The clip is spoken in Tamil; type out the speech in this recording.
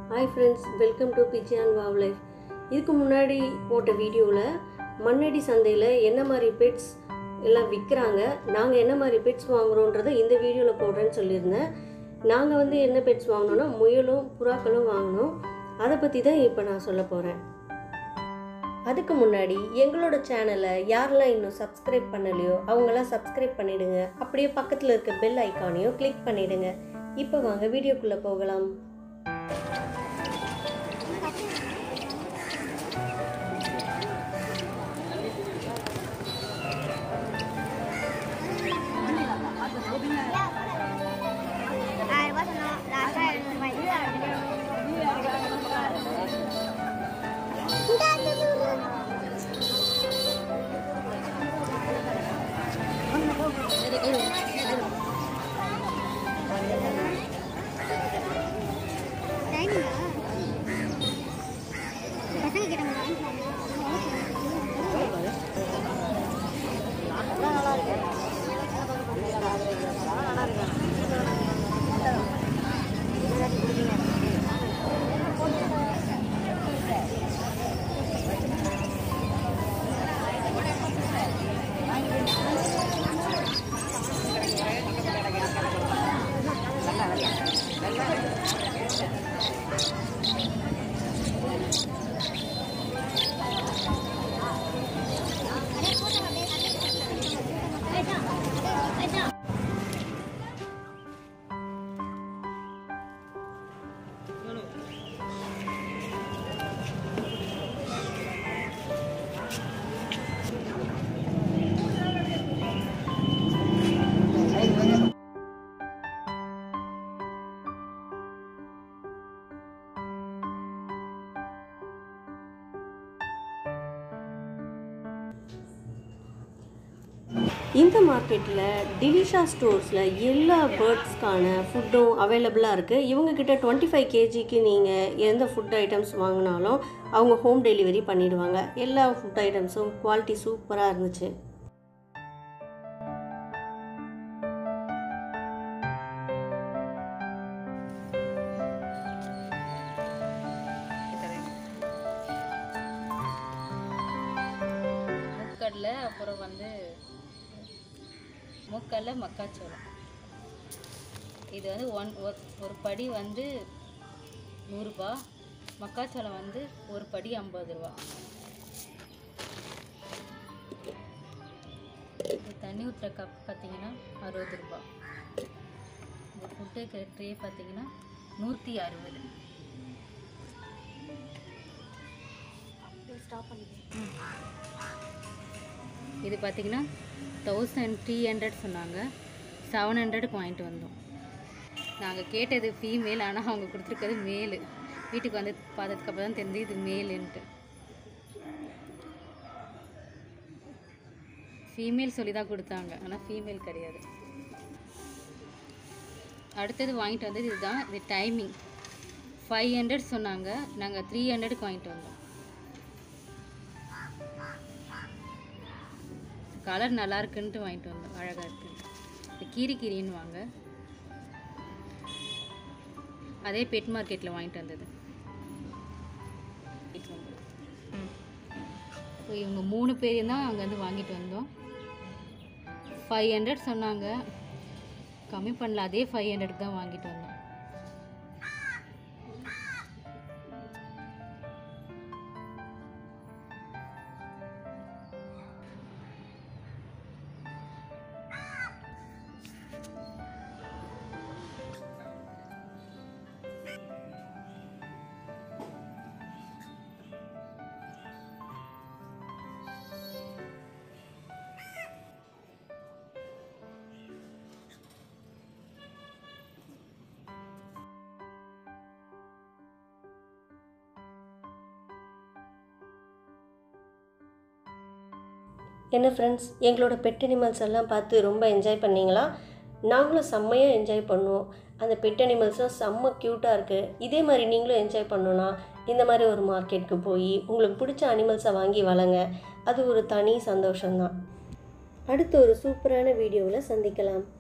ஹாய் ஃப்ரெண்ட்ஸ் வெல்கம் டு பிச்சியான் வாவ் லைஃப் இதுக்கு முன்னாடி போட்ட வீடியோவில் மண்ணடி சந்தையில் என்ன மாதிரி பெட்ஸ் எல்லாம் விற்கிறாங்க நாங்கள் என்ன மாதிரி பெட்ஸ் வாங்குறோன்றதை இந்த வீடியோவில் போடுறேன்னு சொல்லியிருந்தேன் நாங்கள் வந்து என்ன பெட்ஸ் வாங்கினோன்னா முயலும் புறாக்களும் வாங்கினோம் அதை பற்றி தான் இப்போ நான் சொல்ல போகிறேன் அதுக்கு முன்னாடி எங்களோட சேனலை யாரெல்லாம் இன்னும் சப்ஸ்கிரைப் பண்ணலையோ அவங்களாம் சப்ஸ்கிரைப் பண்ணிடுங்க அப்படியே பக்கத்தில் இருக்க பெல் ஐக்கானையும் கிளிக் பண்ணிடுங்க இப்போ வாங்க வீடியோக்குள்ளே போகலாம் ஆயிரம் ரூபாய் சொன்னோம் லாஸ்ட்டாக எழுநூறு பசங்க கிட்ட இந்த மார்க்கெட்டில் டிலிஷா ஸ்டோர்ஸில் எல்லா பேர்ட்ஸ்க்கான ஃபுட்டும் அவைலபிளாக இருக்குது இவங்கக்கிட்ட டுவெண்ட்டி ஃபைவ் கேஜிக்கு நீங்கள் எந்த ஃபுட் ஐட்டம்ஸ் வாங்கினாலும் அவங்க ஹோம் டெலிவரி பண்ணிடுவாங்க எல்லா ஃபுட் ஐட்டம்ஸும் குவாலிட்டி சூப்பராக இருந்துச்சு மூக்கடலை அப்புறம் வந்து மூக்கடலை மக்காச்சோளம் இது வந்து ஒன் ஒரு- ஒரு படி வந்து நூறுரூபா மக்காச்சோளம் வந்து ஒரு படி ஐம்பது ரூபா இது தண்ணி ஊற்றுற கப் பார்த்தீங்கன்னா அறுபது ரூபா இந்த ஃபுட்டு ட்ரே பார்த்தீங்கன்னா நூற்றி அறுபது இது பார்த்தீங்கன்னா தௌசண்ட் த்ரீ ஹண்ட்ரட் சொன்னாங்க செவன் ஹண்ட்ரடுக்கு வாங்கிட்டு வந்தோம் நாங்கள் கேட்டது ஃபீமேல் ஆனால் அவங்க கொடுத்துருக்கிறது மேலு வீட்டுக்கு வந்து பார்த்ததுக்கப்புறம் தான் தெரிஞ்சு இது மேலுன்ட்டு ஃபீமேல் சொல்லி தான் கொடுத்தாங்க ஆனால் ஃபீமேல் கிடையாது அடுத்தது வாங்கிட்டு வந்தது இதுதான் இது டைமிங் ஃபைவ் ஹண்ட்ரட் சொன்னாங்க நாங்கள் த்ரீ ஹண்ட்ரடுக்கு வாங்கிட்டு வந்தோம் கலர் நல்லா இருக்குன்ட்டு வாங்கிட்டு வந்தோம் அழகாக இருக்கு இது கீரி கீரின்னு வாங்க அதே பெட் மார்க்கெட்டில் வாங்கிட்டு வந்தது இப்போ இவங்க மூணு பேரையும் தான் அங்கேருந்து வாங்கிட்டு வந்தோம் ஃபைவ் ஹண்ட்ரட் சொன்னாங்க கம்மி பண்ணல அதே ஃபைவ் ஹண்ட்ரடுக்கு தான் வாங்கிட்டு வந்தோம் என்ன ஃப்ரெண்ட்ஸ் எங்களோட பெட் அனிமல்ஸ் எல்லாம் பார்த்து ரொம்ப என்ஜாய் பண்ணீங்களா நாங்களும் செம்மையாக என்ஜாய் பண்ணுவோம் அந்த பெட் அனிமல்ஸ்லாம் செம்ம க்யூட்டாக இருக்குது இதே மாதிரி நீங்களும் என்ஜாய் பண்ணணுன்னா இந்த மாதிரி ஒரு மார்க்கெட்டுக்கு போய் உங்களுக்கு பிடிச்ச அனிமல்ஸை வாங்கி வளங்க அது ஒரு தனி சந்தோஷம்தான் அடுத்து ஒரு சூப்பரான வீடியோவில் சந்திக்கலாம்